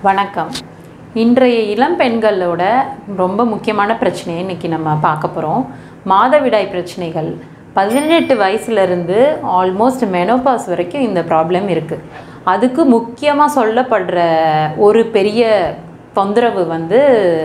வணக்கம் இன்றைய இளம் பெண்களோட ரொம்ப முக்கியமான பிரச்சனையை இன்னைக்கு நம்ம பார்க்க போகிறோம் மாதவிடாய் பிரச்சனைகள் பதினெட்டு வயசுலேருந்து ஆல்மோஸ்ட் மெனோபாஸ் வரைக்கும் இந்த ப்ராப்ளம் இருக்குது அதுக்கு முக்கியமாக சொல்லப்படுற ஒரு பெரிய தொந்தரவு வந்து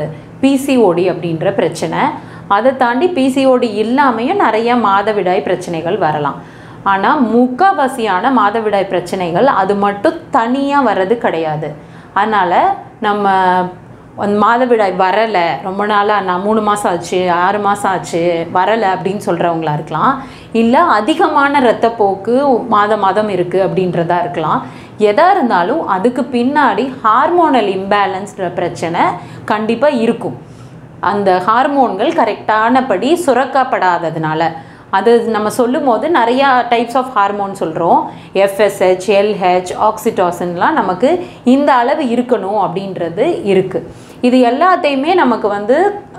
பிசிஓடி அப்படின்ற பிரச்சனை அதை தாண்டி பிசிஓடி இல்லாமையும் நிறைய மாதவிடாய் பிரச்சனைகள் வரலாம் ஆனால் முக்காவாசியான மாதவிடாய் பிரச்சனைகள் அது மட்டும் தனியாக வர்றது கிடையாது அதனால் நம்ம அந்த மாதவிடாய் வரலை ரொம்ப நாளாக நான் மூணு மாதம் ஆச்சு ஆறு மாதம் ஆச்சு வரலை அப்படின்னு சொல்கிறவங்களா இருக்கலாம் இல்லை அதிகமான இரத்தப்போக்கு மாதம் மாதம் இருக்குது அப்படின்றதா இருக்கலாம் எதாக இருந்தாலும் அதுக்கு பின்னாடி ஹார்மோனல் இம்பேலன்ஸ்ன்ற பிரச்சனை கண்டிப்பாக இருக்கும் அந்த ஹார்மோன்கள் கரெக்டானபடி சுரக்கப்படாததுனால அது நம்ம சொல்லும் போது நிறையா டைப்ஸ் ஆஃப் ஹார்மோன் சொல்கிறோம் எஃப்எஸ்ஹெச் எல்ஹெச் ஆக்சிடாசின்லாம் நமக்கு இந்த அளவு இருக்கணும் அப்படின்றது இருக்குது இது எல்லாத்தையுமே நமக்கு வந்து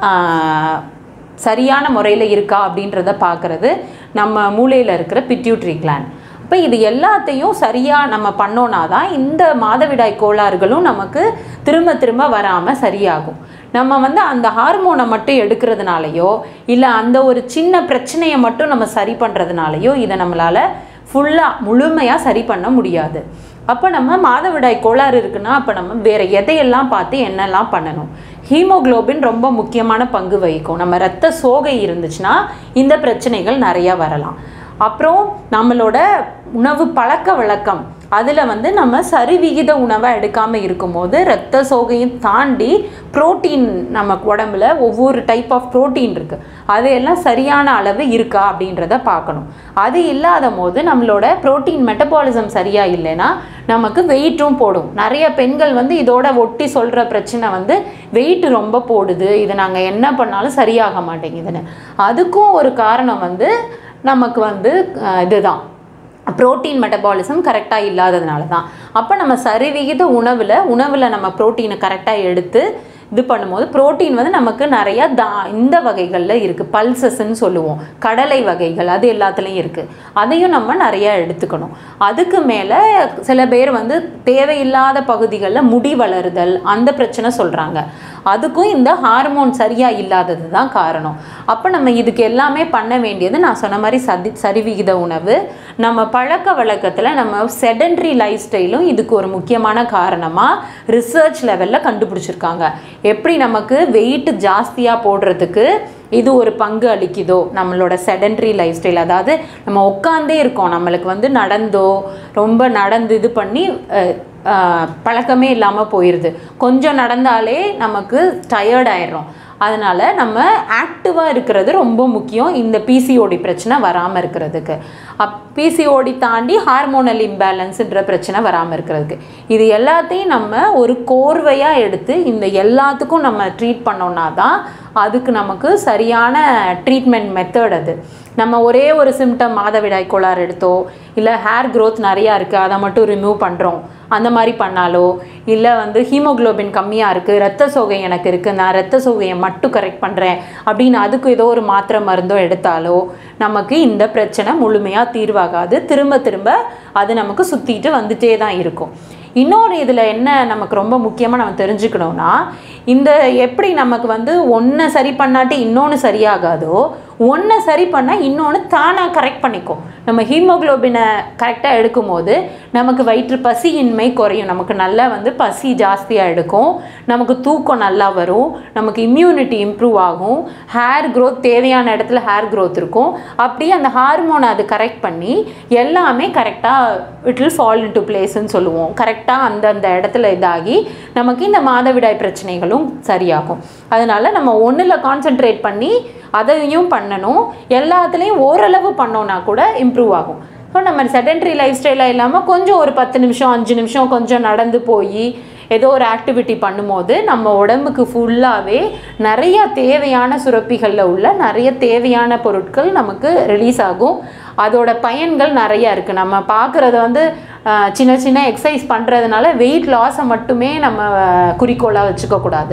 ஆஹ், சரியான முறையில் இருக்கா அப்படின்றத பார்க்குறது நம்ம மூளையில் இருக்கிற பிட்யூட்ரி கிளான் அப்போ இது எல்லாத்தையும் சரியாக நம்ம பண்ணோன்னா தான் இந்த மாதவிடாய் கோளாறுகளும் நமக்கு திரும்ப திரும்ப வராமல் சரியாகும் நம்ம வந்து அந்த ஹார்மோனை மட்டும் எடுக்கிறதுனாலையோ இல்லை அந்த ஒரு சின்ன பிரச்சனையை மட்டும் நம்ம சரி பண்ணுறதுனாலையோ இதை நம்மளால் ஃபுல்லாக முழுமையாக சரி பண்ண முடியாது அப்போ நம்ம மாதவிடாய் கோளாறு இருக்குன்னா அப்போ நம்ம வேறு எதையெல்லாம் பார்த்து என்னெல்லாம் பண்ணணும் ஹீமோகுளோபின் ரொம்ப முக்கியமான பங்கு வகிக்கும் நம்ம ரத்த சோகை இருந்துச்சுன்னா இந்த பிரச்சனைகள் நிறையா வரலாம் அப்புறம் நம்மளோட உணவு பழக்க வழக்கம் அதில் வந்து நம்ம சரிவிகித உணவை எடுக்காமல் இருக்கும்போது ரத்த சோகையும் தாண்டி புரோட்டீன் நம்ம உடம்புல ஒவ்வொரு டைப் ஆஃப் புரோட்டீன் இருக்குது அதையெல்லாம் சரியான அளவு இருக்கா அப்படின்றத பார்க்கணும் அது இல்லாத போது நம்மளோட புரோட்டீன் மெட்டபாலிசம் சரியாக இல்லைன்னா நமக்கு வெயிட்டும் போடும் நிறைய பெண்கள் வந்து இதோட ஒட்டி சொல்கிற பிரச்சனை வந்து வெயிட் ரொம்ப போடுது இது நாங்கள் என்ன பண்ணாலும் சரியாக மாட்டேங்குதுன்னு அதுக்கும் ஒரு காரணம் வந்து நமக்கு வந்து அஹ், இதுதான் புரோட்டீன் மெட்டபாலிசம் கரெக்டாக இல்லாததுனால தான் அப்போ நம்ம சரிவிகித உணவில் உணவில் நம்ம புரோட்டீனை கரெக்டாக எடுத்து இது பண்ணும்போது புரோட்டீன் வந்து நமக்கு நிறையா தா இந்த வகைகளில் இருக்குது பல்சஸ்ன்னு சொல்லுவோம் கடலை வகைகள் அது எல்லாத்துலேயும் இருக்குது அதையும் நம்ம நிறையா எடுத்துக்கணும் அதுக்கு மேலே சில பேர் வந்து தேவையில்லாத பகுதிகளில் முடி வளருதல் அந்த பிரச்சனை சொல்கிறாங்க அதுக்கும் இந்த ஹார்மோன் சரியாக இல்லாதது தான் காரணம் அப்போ நம்ம இதுக்கு எல்லாமே பண்ண வேண்டியது நான் சொன்ன மாதிரி சதி சரிவிகித உணவு நம்ம பழக்க வழக்கத்தில் நம்ம செடன்ட்ரி லைஃப் ஸ்டைலும் இதுக்கு ஒரு முக்கியமான காரணமாக ரிசர்ச் லெவலில் கண்டுபிடிச்சிருக்காங்க எப்படி நமக்கு வெயிட் ஜாஸ்தியாக போடுறதுக்கு இது ஒரு பங்கு அளிக்குதோ நம்மளோட செடன்ட்ரி லைஃப் ஸ்டைல் அதாவது நம்ம உட்காந்தே இருக்கோம் நம்மளுக்கு வந்து நடந்தோ ரொம்ப நடந்து இது பண்ணி அஹ், ஆஹ் பழக்கமே இல்லாமல் போயிடுது கொஞ்சம் நடந்தாலே நமக்கு டயர்ட் ஆயிடுறோம் அதனால் நம்ம ஆக்டிவாக இருக்கிறது ரொம்ப முக்கியம் இந்த பிசிஓடி பிரச்சனை வராமல் இருக்கிறதுக்கு அப் பிசிஓடி தாண்டி ஹார்மோனல் இம்பேலன்ஸுன்ற பிரச்சனை வராமல் இருக்கிறதுக்கு இது எல்லாத்தையும் நம்ம ஒரு கோர்வையாக எடுத்து இந்த எல்லாத்துக்கும் நம்ம ட்ரீட் பண்ணோன்னா தான் அதுக்கு நமக்கு சரியான ட்ரீட்மெண்ட் மெத்தட் அது நம்ம ஒரே ஒரு சிம்டம் மாதவிடாய் கோளாறு எடுத்தோ இல்லை ஹேர் growth நிறையா இருக்குது அதை மட்டும் ரிமூவ் பண்ணுறோம் அந்த மாதிரி பண்ணாலோ இல்லை வந்து ஹீமோகுளோபின் கம்மியாக இருக்குது ரத்த சோகை எனக்கு இருக்குது நான் ரத்த சோகையை மட்டும் கரெக்ட் பண்ணுறேன் அப்படின்னு அதுக்கு ஏதோ ஒரு மாத்திரை மருந்தோ எடுத்தாலோ நமக்கு இந்த பிரச்சனை முழுமையாக தீர்வாகாது திரும்ப திரும்ப அது நமக்கு சுற்றிட்டு வந்துட்டே தான் இருக்கும் இன்னொரு இதில் என்ன நமக்கு ரொம்ப முக்கியமாக நம்ம தெரிஞ்சுக்கணும்னா இந்த எப்படி நமக்கு வந்து ஒன்றை சரி பண்ணாட்டி இன்னொன்று சரியாகாதோ ஒன்றை சரி பண்ணால் இன்னொன்று தானாக கரெக்ட் பண்ணிக்கும் நம்ம ஹீமோகுளோபினை கரெக்டாக எடுக்கும்போது நமக்கு வயிற்று பசியின்மை குறையும் நமக்கு நல்லா வந்து பசி ஜாஸ்தியாக எடுக்கும் நமக்கு தூக்கம் நல்லா வரும் நமக்கு இம்யூனிட்டி இம்ப்ரூவ் ஆகும் ஹேர் growth தேவையான இடத்துல ஹேர் growth இருக்கும் அப்படியே அந்த ஹார்மோனை அது கரெக்ட் பண்ணி எல்லாமே கரெக்டாக it will fall into பிளேஸ்ன்னு சொல்லுவோம் கரெக்டாக அந்தந்த இடத்துல இதாகி நமக்கு இந்த மாதவிடாய் பிரச்சனைகளும் சரியாகும் அதனால் நம்ம ஒன்றில் கான்சென்ட்ரேட் பண்ணி அதையும் பண்ணணும் எல்லாத்துலேயும் ஓரளவு பண்ணோன்னா கூட இம்ப்ரூவ் ஆகும் ஸோ நம்ம செடென்ட்ரி லைஃப் ஸ்டைலாக இல்லாமல் கொஞ்சம் ஒரு பத்து நிமிஷம் அஞ்சு நிமிஷம் கொஞ்சம் நடந்து போய் ஏதோ ஒரு ஆக்டிவிட்டி பண்ணும்போது நம்ம உடம்புக்கு ஃபுல்லாகவே நிறைய தேவையான சுரப்பிகளில் உள்ள நிறைய தேவையான பொருட்கள் நமக்கு ரிலீஸ் ஆகும் அதோட பயன்கள் நிறைய இருக்குது நம்ம பார்க்குறது வந்து அஹ், சின்ன சின்ன எக்ஸசைஸ் பண்ணுறதுனால வெயிட் லாஸை மட்டுமே நம்ம குறிக்கோளாக வச்சுக்கக்கூடாது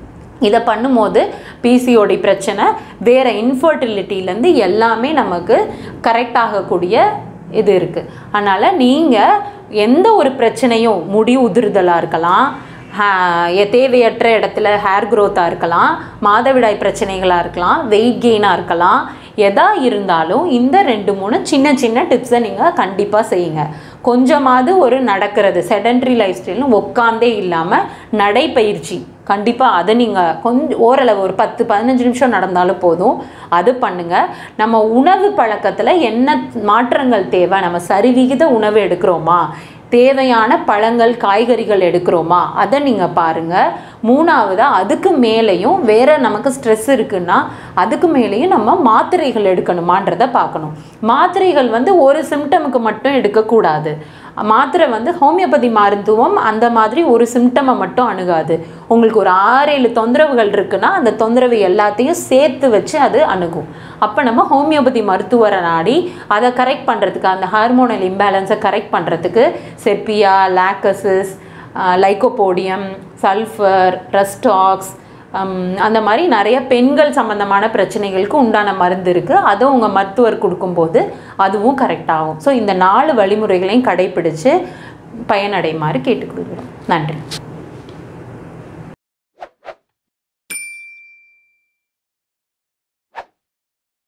இதை பண்ணும்போது பிசிஓடி பிரச்சனை வேறு இன்ஃபர்டிலிட்டிலேருந்து எல்லாமே நமக்கு கரெக்ட் ஆகக்கூடிய இது இருக்குது அதனால் நீங்கள் எந்த ஒரு பிரச்சனையும் முடி உதிர்தலாக இருக்கலாம் ஹே- தேவையற்ற இடத்துல ஹேர் க்ரோத்தாக இருக்கலாம் மாதவிடாய் பிரச்சனைகளாக இருக்கலாம் வெயிட் கெயினாக இருக்கலாம் எதா இருந்தாலும் இந்த ரெண்டு மூணு சின்ன சின்ன டிப்ஸை நீங்கள் கண்டிப்பாக செய்யுங்க கொஞ்சமாவது ஒரு நடக்கிறது செடன்ட்ரி லைஃப் ஸ்டைல்னு உட்காந்தே இல்லாமல் நடைப்பயிற்சி கண்டிப்பாக அதை நீங்கள் கொஞ்சம் ஓரளவு ஒரு பத்து பதினஞ்சு நிமிஷம் நடந்தாலும் போதும் அது பண்ணுங்கள் நம்ம உணவு பழக்கத்தில் என்ன மாற்றங்கள் தேவை நம்ம சரிவிகித உணவு எடுக்கிறோமா தேவையான பழங்கள் காய்கறிகள் எடுக்கிறோமா அதை நீங்கள் பாருங்கள் மூணாவதாக அதுக்கு மேலேயும் வேற நமக்கு ஸ்ட்ரெஸ் இருக்குன்னா அதுக்கு மேலேயும் நம்ம மாத்திரைகள் எடுக்கணுமான்றதை பார்க்கணும் மாத்திரைகள் வந்து ஒரு சிம்டமுக்கு மட்டும் எடுக்கக்கூடாது மாத்திரை வந்து ஹோமியோபதி மருத்துவம் அந்த மாதிரி ஒரு சிம்டமை மட்டும் அணுகாது உங்களுக்கு ஒரு ஆறு ஏழு தொந்தரவுகள் இருக்குன்னா அந்த தொந்தரவு எல்லாத்தையும் சேர்த்து வச்சு அது அணுகும் அப்போ நம்ம ஹோமியோபதி மருத்துவரை நாடி அதை கரெக்ட் பண்ணுறதுக்கு அந்த ஹார்மோனல் இம்பேலன்ஸை கரெக்ட் பண்ணுறதுக்கு sepia lachesis lycopodium sulphur rhus tox அந்த மாதிரி நிறைய பெண்கள் சம்பந்தமான பிரச்சனைகளுக்கு உண்டான மருந்து இருக்குது அதை உங்கள் மருத்துவர் கொடுக்கும்போது அதுவும் கரெக்ட் ஆகும் ஸோ இந்த நாலு வழிமுறைகளையும் கடைப்பிடிச்சு பயனடைமாறு கேட்டுக்கொள்கிறோம் நன்றி